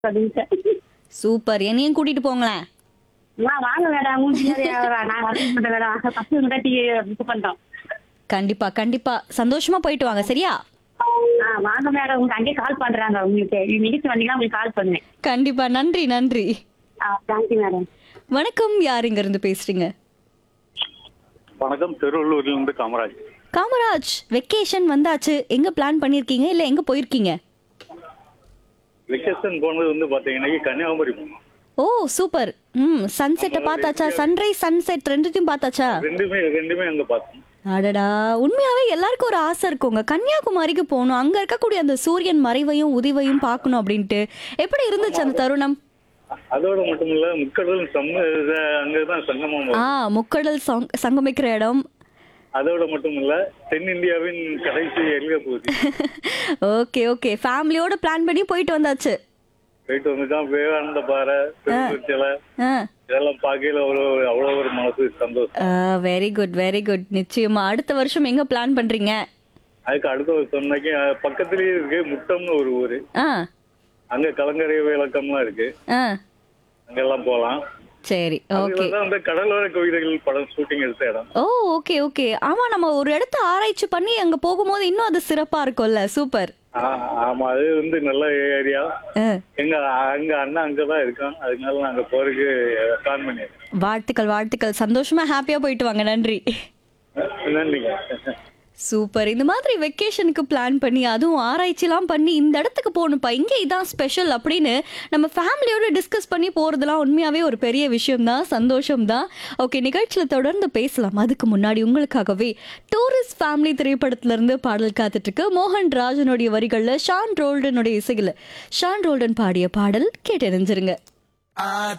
சொல்லிட்டேன் சூப்பர் என்னையும் கூட்டிட்டு போங்களேன் அம்மா, வாங்க மேடம் உங்களுக்கு நான் அரேஞ்ச் பண்றேன் மேடம் ஃபர்ஸ்ட் உங்க டீ புக் பண்ணிட்டோம் கண்டிப்பா கண்டிப்பா சந்தோஷமா போயிட்டு வாங்க சரியா ஆ வாங்க மேடம் உங்களுக்கு அங்கேயே கால் பண்றாங்க உங்களுக்கு நிகழ்ச்சி வந்தீங்கன்னா உங்களுக்கு கால் பண்ணுவேன் கண்டிப்பா நன்றி நன்றி ஆ தேங்க்யூ மேடம் வணக்கம் யார் இங்க இருந்து பேசுறீங்க வணக்கம் திருவள்ளூர்ல இருந்து காமராஜ் காமராஜ் வெக்கேஷன் வந்தாச்சு எங்க பிளான் பண்ணிருக்கீங்க இல்ல எங்க போயிருக்கீங்க வெக்கேஷன் போனது வந்து பாத்தீங்கன்னா கன்னியாகுமரி போனோம் ஓ சூப்பர் ம் சன்செட்டை பார்த்தாச்சா சன்ரைஸ் சன்செட் ரெண்டுத்தையும் பார்த்தாச்சா ரெண்டுமே ரெண்டுமே அங்க பார்த்தோம் அடடா உண்மையாவே எல்லாருக்கும் ஒரு ஆசை இருக்குங்க கன்னியாகுமரிக்கு போகணும் அங்க இருக்கக்கூடிய அந்த சூரியன் மறைவையும் உதிவையும் பார்க்கணும் அப்படின்ட்டு எப்படி இருந்துச்சு அந்த தருணம் அதோட மட்டும் இல்ல முக்கடல் சம்ம இத- அங்கதான் சங்கமம் வரும். ஆ முக்கடல் சங்- சங்கமிக்கிற இடம் அதோட மட்டும் இல்ல தென்னிந்தியாவின் கடைசி எல்க பகுதி ஓகே ஓகே ஃபேமிலியோட பிளான் பண்ணி போயிட்டு வந்தாச்சு போயிட்டு வந்துதான் விவேகானந்த பாறை திருச்சிலை ஆ இதெல்லாம் பார்க்கையில அவ்வளோ அவ்வளோ ஒரு மனசு சந்தோஷம் வெரி குட் வெரி குட் நிச்சயமா அடுத்த வருஷம் எங்க பிளான் பண்றீங்க அதுக்கு அடுத்த ஒரு சொன்னாக்கி அஹ், பக்கத்துலயே இருக்கு முட்டம்னு ஒரு ஊரு ஆ அங்க கலங்கரை விளக்கம்லாம் இருக்கு ஆ அங்கெல்லாம் போலாம் சரி ஓகே அதுலதான் அந்த கடலோர கோயில்கள் படம் ஷூட்டிங் எடுத்த இடம் ஓ ஓகே ஓகே ஆமா நம்ம ஒரு இடத்த ஆராய்ச்சி பண்ணி அங்க போகும்போது இன்னும் அது சிறப்பா இருக்கும்ல சூப்பர் ஆ, ஆமா அது வந்து நல்ல ஏரியா ஆ, எங்க அங்க அண்ணன் அங்கதான் இருக்கான் அதனால நாங்க போறதுக்கு பிளான் பண்ணிருக்கோம் வாழ்த்துக்கள் வாழ்த்துக்கள் சந்தோஷமா ஹாப்பியா போயிட்டு வாங்க நன்றி நன்றிங்க சூப்பர் இந்த மாதிரி வெக்கேஷனுக்கு பிளான் பண்ணி அதுவும் ஆராய்ச்சிலாம் பண்ணி இந்த இடத்துக்கு போகணும்ப்பா இங்கே இதான் ஸ்பெஷல் அப்படின்னு நம்ம ஃபேமிலியோட டிஸ்கஸ் பண்ணி போகிறதுலாம் உண்மையாகவே ஒரு பெரிய விஷயம்தான் சந்தோஷம் தான் ஓகே நிகழ்ச்சியில் தொடர்ந்து பேசலாம் அதுக்கு முன்னாடி உங்களுக்காகவே டூரிஸ்ட் ஃபேமிலி திரைப்படத்திலிருந்து பாடல் காத்துட்ருக்கு மோகன் ராஜனுடைய வரிகளில் ஷான் ரோல்டனுடைய இசையில் ஷான் ரோல்டன் பாடிய பாடல் கேட்டறிஞ்சிருங்க I